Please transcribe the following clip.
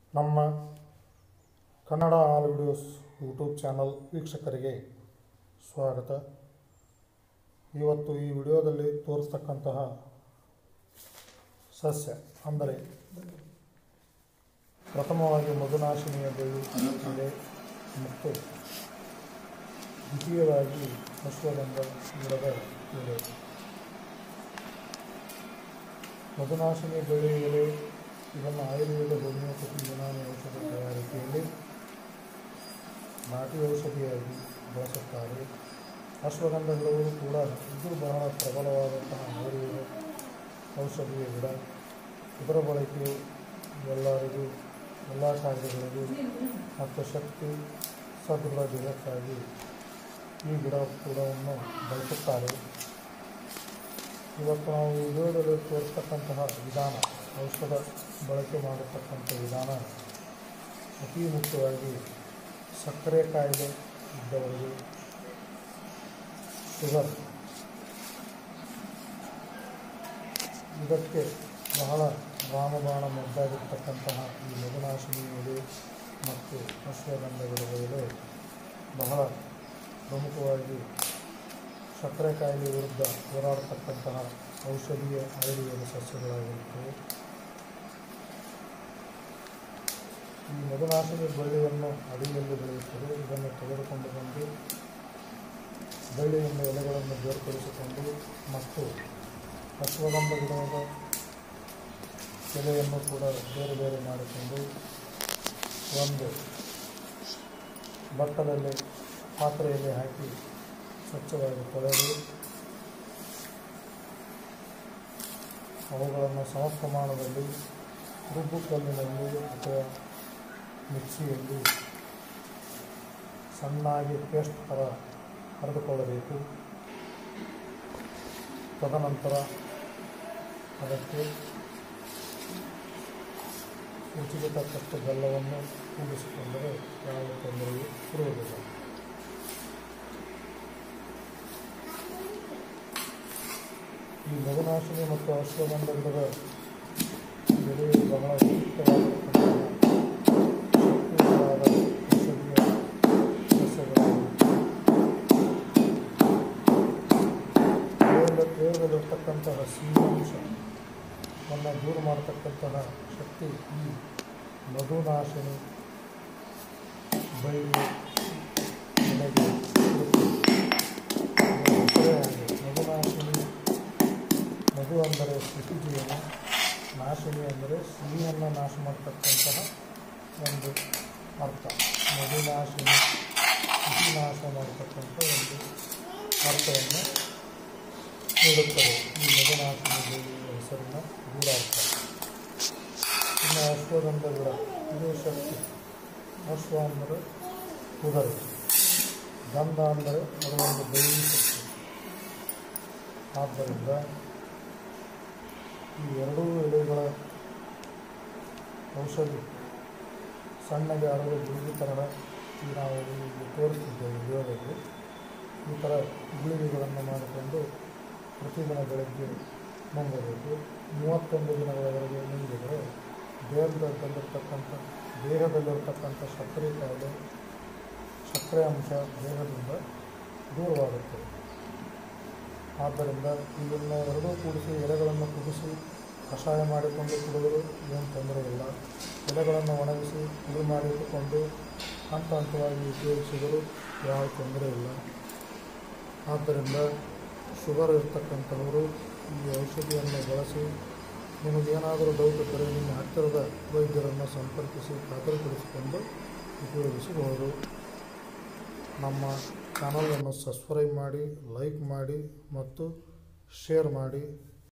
ನಮ್ಮ Kannada all videos YouTube channel ವೀಕ್ಷಕರಿಗೆ ಸ್ವಾಗತ ಇವತ್ತು ಈ ವಿಡಿಯೋದಲ್ಲಿ ತೋರಿಸ್ತಕ್ಕಂತಹ ಸಸ್ಯ ಅಂದರೆ ಪ್ರಥಮವಾಗಿ ಮಧುನಾಶಿನಿಯ ಬೆಳ್ಳಿ ಇದೆ ಮತ್ತು ದ್ವಿತೀಯವಾಗಿ ಅಶ್ವಗಂಧ ಗಿಡದ ಎಲೆ ಮಧುನಾಶಿನಿ ಬೆಳ್ಳಿ ಎಲೆ ಇದನ್ನು ಆಯುರ್ವೇದ ಹೋಮಿಯೋಪತಿ ಯುನಾನಿ ಔಷಧ ತಯಾರಿಕೆಯಲ್ಲಿ ನಾಟಿ ಔಷಧಿಯಾಗಿ ಬಳಸುತ್ತಾರೆ ಅಶ್ವಗಂಧ ಗಿಡಗಳು ಕೂಡ ಇದು ಬಹಳ ಪ್ರಬಲವಾದಂತಹ ಆಯುರ್ವೇದ ಔಷಧಿಯ ಗಿಡ ಇದರ ಬಳಕೆಯು ಎಲ್ಲರಿಗೂ ಎಲ್ಲ ಕಾಯಿಲೆಗಳಿಗೂ ಮತ್ತು ಶಕ್ತಿ ಸದೃಢ ದೇಹಕ್ಕಾಗಿ ಈ ಗಿಡ ಕೂಡವನ್ನು ಬಳಸುತ್ತಾರೆ ಇವತ್ತು ನಾವು ಈ ವಿಡಿಯೋದಲ್ಲಿ ತೋರಿಸ್ತಕ್ಕಂತಹ ವಿಧಾನ ಔಷಧ ಬಳಕೆ ಮಾಡತಕ್ಕಂಥ ವಿಧಾನ ಅತಿ ಮುಖ್ಯವಾಗಿ ಸಕ್ಕರೆ ಕಾಯಿಲೆ ಇದ್ದವರಿಗೆ ಶುಗರ್ ಇದಕ್ಕೆ ಬಹಳ ರಾಮಬಾಣ ಮದ್ದಾಗಿರ್ತಕ್ಕಂತಹ ಈ ಮಧುನಾಶಿನಿ ಎಲೆ ಮತ್ತು ಅಶ್ವಗಂಧ ಗಿಡದ ಎಲೆ ಬಹಳ ಪ್ರಮುಖವಾಗಿ ಸಕ್ಕರೆ ಕಾಯಿಲೆ ವಿರುದ್ಧ ಹೋರಾಡತಕ್ಕಂತಹ ಔಷಧೀಯ ಆಯುರ್ವೇದ ಸಸ್ಯಗಳಾಗಿರುತ್ತವೆ ಈ ಮಧುನಾಶಿನಿ ಬಳ್ಳಿಯನ್ನು ಅಡಿಯಲ್ಲಿ ಬೆಳೆಯುತ್ತದೆ ಇದನ್ನು ತೆಗೆದುಕೊಂಡು ಬಂದು ಬಳ್ಳಿಯಿಂದ ಎಲೆಗಳನ್ನು ಬೇರ್ಪಡಿಸಿಕೊಂಡು ಮತ್ತು ಅಶ್ವಗಂಧ ಗಿಡದ ಎಲೆಯನ್ನು ಕೂಡ ಬೇರೆ ಬೇರೆ ಮಾಡಿಕೊಂಡು ಒಂದು ಬಟ್ಟಲಲ್ಲಿ ಪಾತ್ರೆಯಲ್ಲಿ ಹಾಕಿ ಸ್ವಚ್ಛವಾಗಿ ತೊಳೆದು ಅವುಗಳನ್ನು ಸಮ ಪ್ರಮಾಣದಲ್ಲಿ ರುಬ್ಬು ಕಲ್ಲಿನಲ್ಲಿ ಅಥವಾ ಮಿಕ್ಸಿಯಲ್ಲಿ ಸಣ್ಣಾಗಿ ಪೇಸ್ಟ್ ಥರ ಹರಿದುಕೊಳ್ಳಬೇಕು ತದನಂತರ ಅದಕ್ಕೆ ರುಚಿಗೆ ತಕ್ಕಷ್ಟು ಬೆಲ್ಲವನ್ನು ಕೂಡಿಸಿಕೊಂಡರೆ ಯಾವ ತೊಂದರೆಯೂ ಇರುವುದಿಲ್ಲ ಈ ಮಧುನಾಶಿನಿ ಮತ್ತು ಅಶ್ವಗಂಧ ಗಿಡದ ಬೆಳೆಯು ಬಹಳ ಉಪಯುಕ್ತವಾಗಿರ್ತಕ್ಕಂತಹ ಶಕ್ತಿಯುತವಾದ ಔಷಧೀಯ ಸಸ್ಯಗಳಾಗಿರುತ್ತವೆ ದೇಹದ ದೇಹದಲ್ಲಿರ್ತಕ್ಕಂತಹ ಸಿಂಹಾಂಶವನ್ನು ದೂರ ಮಾಡತಕ್ಕಂತಹ ಶಕ್ತಿ ಈ ಮಧುನಾಶಿನಿ ಬಳ್ಳಿ ಎಲೆಗೆ ಇರುತ್ತದೆ. ಇದರ ಹೆಸರೇ ಹಾಗೆ. ಮಧುನಾಶಿನಿ ಮಧು ಅಂದರೆ ಸಿಹಿಜೀವನ ನಾಶಿನಿ ಅಂದರೆ ಸಿಹಿಯನ್ನು ನಾಶ ಮಾಡತಕ್ಕಂತಹ ಒಂದು ಅರ್ಥ ಮಧುನಾಶಿನಿ ಸಿಹಿ ನಾಶ ಮಾಡತಕ್ಕಂಥ ಒಂದು ಅರ್ಥವನ್ನು ನೀಡುತ್ತದೆ ಈ ಮಧುನಾಶಿನಿ ದೇವಿಯ ಹೆಸರಿನ ಗೂಢಾರ್ಥ ಇನ್ನು ಅಶ್ವಗಂಧ ಗಿಡ ಇದು ಶಕ್ತಿ ಅಶ್ವ ಅಂದರೆ ಕುದುರೆ ಗಂಧ ಅಂದರೆ ಅದು ಒಂದು ದೈವಿ ಶಕ್ತಿ ಆದ್ದರಿಂದ ಈ ಎರಡೂ ಎಲೆಗಳ ಔಷಧಿ ಸಣ್ಣಗೆ ಅರಳು ಗುಳಿಗೆ ಥರ ಈ ನಾವು ಇಲ್ಲಿ ತೋರಿಸ್ತಿದ್ದೇವೆ ವಿಡಿಯೋದಲ್ಲಿ ಈ ಥರ ಗುಳಿಗೆಗಳನ್ನು ಮಾಡಿಕೊಂಡು ಪ್ರತಿದಿನ ಬೆಳಗ್ಗೆ ನುಂಗಬೇಕು ಮೂವತ್ತೊಂದು ದಿನಗಳವರೆಗೆ ನುಂಗಿದರೆ ದೇಹದಲ್ಲಿರ್ತಕ್ಕಂಥ ದೇಹದಲ್ಲಿರ್ತಕ್ಕಂಥ ಸಕ್ಕರೆ ಕಾಯಿಲೆ ಸಕ್ಕರೆ ಅಂಶ ದೇಹದಿಂದ ದೂರವಾಗುತ್ತದೆ ಆದ್ದರಿಂದ ಇದನ್ನು ಎರಡೂ ಕೂಡಿಸಿ ಎಲೆಗಳನ್ನು ಕುದಿಸಿ ಕಷಾಯ ಮಾಡಿಕೊಂಡು ಕುಡಿದರೂ ಏನು ತೊಂದರೆ ಇಲ್ಲ ಎಲೆಗಳನ್ನು ಒಣಗಿಸಿ ಪುಡಿ ಮಾಡಿಟ್ಟುಕೊಂಡು ಹಂತ ಹಂತವಾಗಿ ಉಪಯೋಗಿಸಿದರೂ ಯಾವ ತೊಂದರೆ ಇಲ್ಲ ಆದ್ದರಿಂದ ಶುಗರ್ ಇರ್ತಕ್ಕಂಥವರು ಈ ಔಷಧಿಯನ್ನು ಬಳಸಿ ನಿಮಗೇನಾದರೂ ಡೌಟ್ ಇದ್ದರೆ ನಿಮ್ಮ ಹತ್ತಿರದ ವೈದ್ಯರನ್ನು ಸಂಪರ್ಕಿಸಿ ಖಾತರಿಪಡಿಸಿಕೊಂಡು ಉಪಯೋಗಿಸಬಹುದು ನಮ್ಮ ಚಾನಲನ್ನು ಸಬ್ಸ್ಕ್ರೈಬ್ ಮಾಡಿ ಲೈಕ್ ಮಾಡಿ ಮತ್ತು ಶೇರ್ ಮಾಡಿ